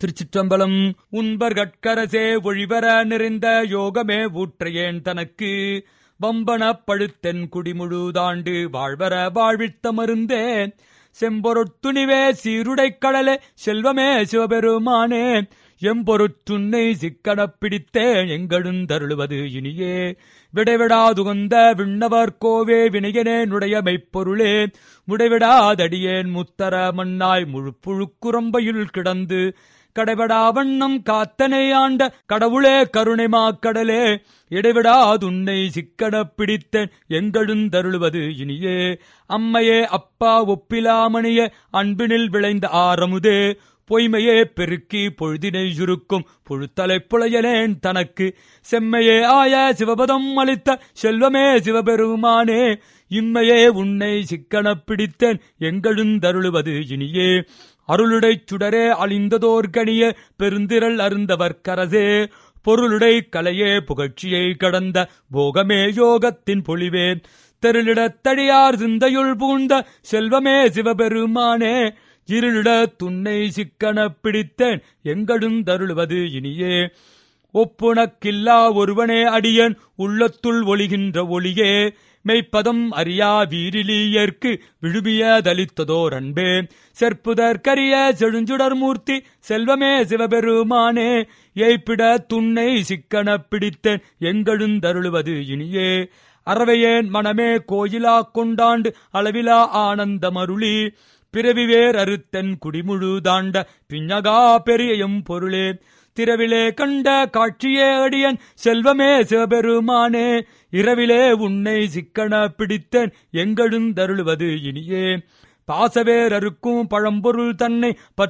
திருச்சிற்றம்பலம் உன்பர் கட்கரசே ஒழிவர நிறைந்த யோகமே ஊற்றையேன் தனக்கு வம்பன பழுத்தென் குடிமுழுதாண்டு வாழ்வர வாழ்வித்த மருந்தே செம்பொருட்துணிவே சீருடைக் கடலே செல்வமே சிவபெருமானே எம்பொருற்றுன்னை சிக்கனப் பிடித்தேன் எங்கழுந்தருளுவது இனியே விடைவிடாதுகந்த விண்ணவர் கோவே வினையனே நுடைய மெய்ப்பொருளே முடைவிடாதடியேன் முத்தர மண்ணாய் முழுப்புழுக்குரம்பையுள் கிடந்து கடைபடா வண்ணம் காத்தனை ஆண்ட கடவுளே கருணை மாக்கடலே இடைவிடாதுன்னை சிக்கனப் பிடித்தேன் எங்கழுந்தருளுவது இனியே அம்மையே அப்பா ஒப்பிலாமணிய அன்பினில் விளைந்த ஆரமுதே பொய்மையே பெருக்கி பொழுதினை சுருக்கும் புழுத்தலை புழையலேன் தனக்கு செம்மையே ஆய சிவபதம் அளித்த செல்வமே சிவபெருமானே இம்மையே உன்னை சிக்கனப் பிடித்தேன் எங்கழுந்தருளுவது இனியே அருளுடைச் சுடரே அழிந்ததோர் கணிய பெருந்திரள் அருந்தவர் கரசே பொருளுடை கலையே புகழ்ச்சியை கடந்த போகமே யோகத்தின் பொழிவே தெருளிடத்தடியார் சிந்தையுள் பூந்த செல்வமே சிவபெருமானே இருளிட துன்னை சிக்கனப் பிடித்தேன் எங்கடுந்தருளுவது இனியே ஒப்புணக்கில்லா ஒருவனே அடியன் உள்ளத்துள் ஒளிகின்ற ஒளியே மெய்ப்பதம் அறியா வீரிலியர்க்கு விழுமியதளித்ததோர் அன்பே செற்புதற்கரிய செழுஞ்சுடர் மூர்த்தி செல்வமே சிவபெருமானே ஏய்ப்பிட துன்னை சிக்கனப் பிடித்தேன் எங்கழுந்தருளுவது இனியே அறவையேன் மனமே கோயிலா கொண்டாண்டு அளவிலா ஆனந்தமருளி பிறவிவேர் அறுத்தன் குடிமுழுதாண்ட பின்னகா பெரியம் பொருளே திரவிலே கண்ட காட்சியே அடியன் செல்வமே சிவபெருமானே இரவிலே உன்னை சிக்கன பிடித்தேன் எங்கழுந்தருளுவது இனியே பாசவேர் அறுக்கும் பழம்பொருள் தன்னை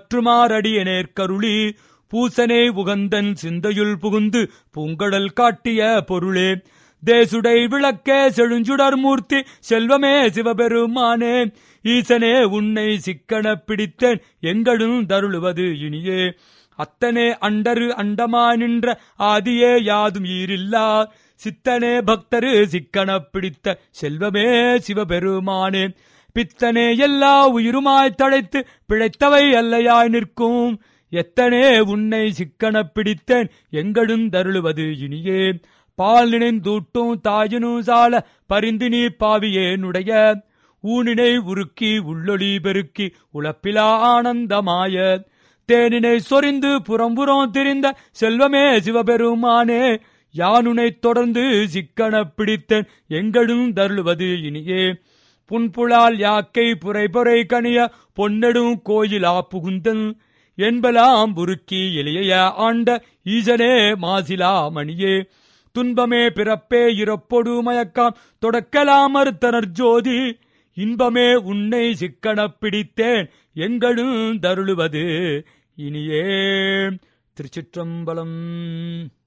பற்றுமாறடியனேற்கருளி பூசனே உகந்தன் சிந்தையுள் புகுந்து பூங்கடல் காட்டிய பொருளே தேசுடை விளக்கே செழுஞ்சுடர் மூர்த்தி செல்வமே சிவபெருமானே ஈசனே உன்னை சிக்கன பிடித்தேன் எங்களும் தருளுவது இனியே அத்தனே அண்டரு அண்டமா நின்ற ஆதியே யாதும் ஈரில்லா சித்தனே பக்தரு சிக்கன பிடித்த செல்வமே சிவபெருமானே பித்தனே எல்லா உயிருமாய் தழைத்து பிழைத்தவை அல்லையாய் நிற்கும் எத்தனே உன்னை சிக்கன பிடித்தேன் எங்களும் தருளுவது இனியே பால் நினைந்தூட்டும் தாயினும் சால பரிந்து நீ பாவியேனுடைய ஊனினை உருக்கி உள்ளொளி பெருக்கி உழப்பிலா ஆனந்தமாய தேனினை சொரிந்து புறம்புறம் திரிந்த செல்வமே சிவபெருமானே யானுனை தொடர்ந்து சிக்கன பிடித்தேன் எங்களும் தருளுவது இனியே புன்புலால் யாக்கை புரைபொறை கனிய பொன்னெடும் கோயிலா புகுந்தன் என்பலாம் உருக்கி எளிய ஆண்ட ஈசனே மாசிலா மணியே துன்பமே பிறப்பே இறப்பொடு மயக்காம் தொடக்கலாம் மறுத்தனர் ஜோதி இன்பமே உன்னை சிக்கனப் பிடித்தேன் எங்களும் தருளுவது இனியே திருச்சிற்றம்பலம்